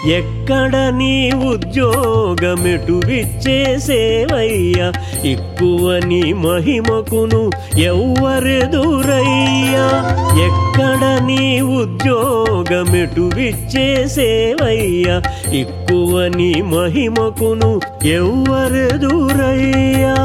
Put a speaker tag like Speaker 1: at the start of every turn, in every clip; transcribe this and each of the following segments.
Speaker 1: ఎక్కడ నీ ఉద్యోగమెటు విచ్చేసేవయ్యా ఎక్కువ నీ మహిమకును ఎవ్వరెదురయ్యా ఎక్కడ నీ ఉద్యోగమెటు విచ్చేసేవయ్యా ఎక్కువ నీ మహిమకును ఎవ్వరెదురయ్యా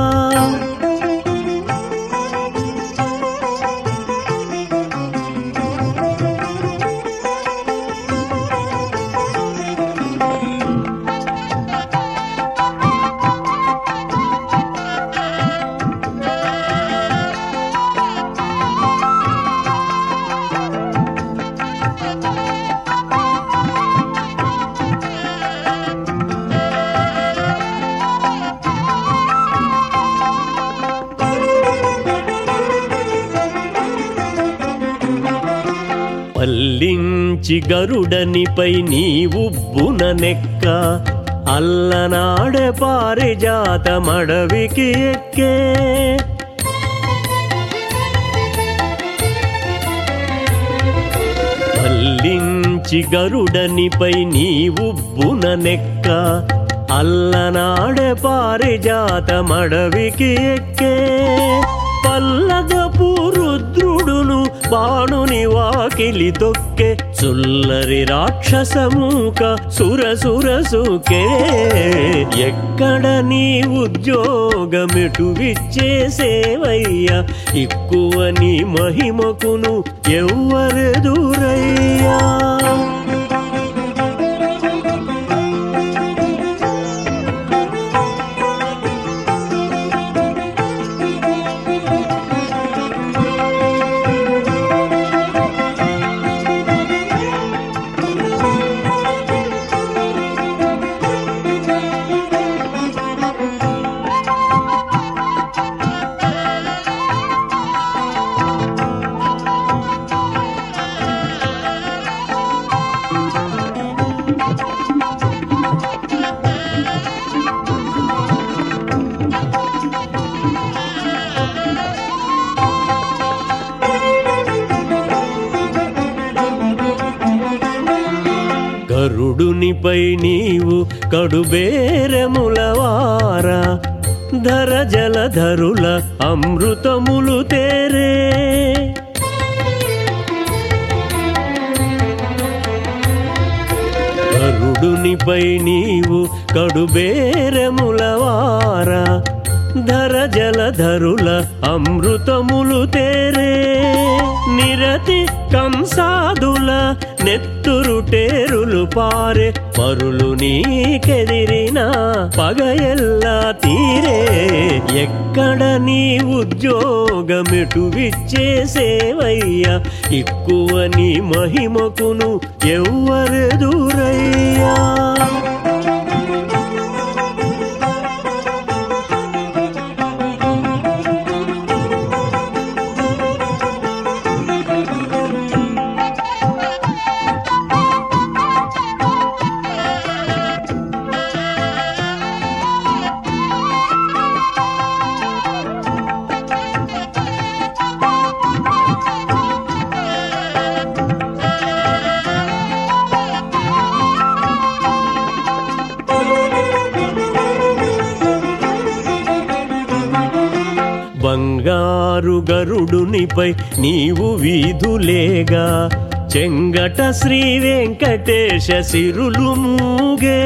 Speaker 1: పల్లించి గరుడనిపై నీవుబ్బున నెక్క అల్లనాడే పారిజాతమడవికి ఎక్కే పల్లించి గరుడనిపై నీవుబ్బున నెక్క అల్లనాడే పారిజాతమడవికి ఎక్కే పల్లగపు రుద్రుడును బాణుని వాకిలి తొక్కే సుల్లరి రాక్షసమూక సురసురసుకే ఎక్కడ నీ ఉద్యోగమెటు విచ్చేసేవయ్యా ఎక్కువ నీ మహిమకును ఎవ్వరెదురయ్యా గరుడునిపై నీవు కడుబేరములవారా ధర జలధరుల అమృతములు తేరే గరుడునిపై నీవు కడుబేరములవారా ధర జలధరుల అమృతములు తేరే నిరతి కంసాదుల నెత్తురుటేరులు పారే పరులు నీకెదిరిన పగయల్లా తీరే ఎక్కడ నీ ఉద్యోగమెటు విచ్చేసేవయ్యా ఎక్కువ నీ మహిమకును ఎవ్వరెదురయ్యా బంగారు గరుడునిపై నీవు వీధులేగా చెంగట శ్రీ వెంకటేశ సిరులు మూగే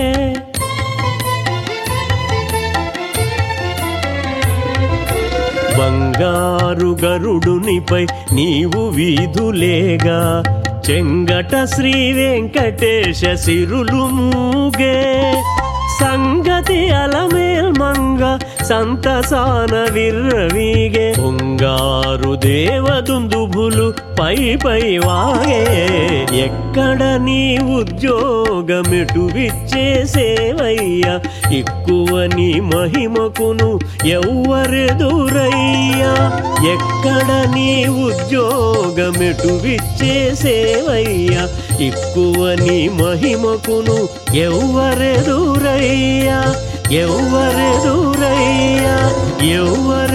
Speaker 1: బంగారు గరుడునిపై నీవు వీధులేగా చెంగట శ్రీ వెంకటేశ సిరులు మూగే సంగతి అలమేల్ మంగ సంతసాన విర్రవీగే పొంగారు దేవదుందుభులు పై పై వాగే ఎక్కడ నీ ఉద్యోగమెటు విచ్చేసేవయ్యా ఎక్కువ నీ మహిమకును ఎవ్వరెదురయ్యా ఎక్కడ నీ ఉద్యోగమెటు విచ్చేసేవయ్యా ఎక్కువ నీ మహిమకును ఎవ్వరెదురయ్యా ఎవ్వరెదురయ్యా ఎవ్వరె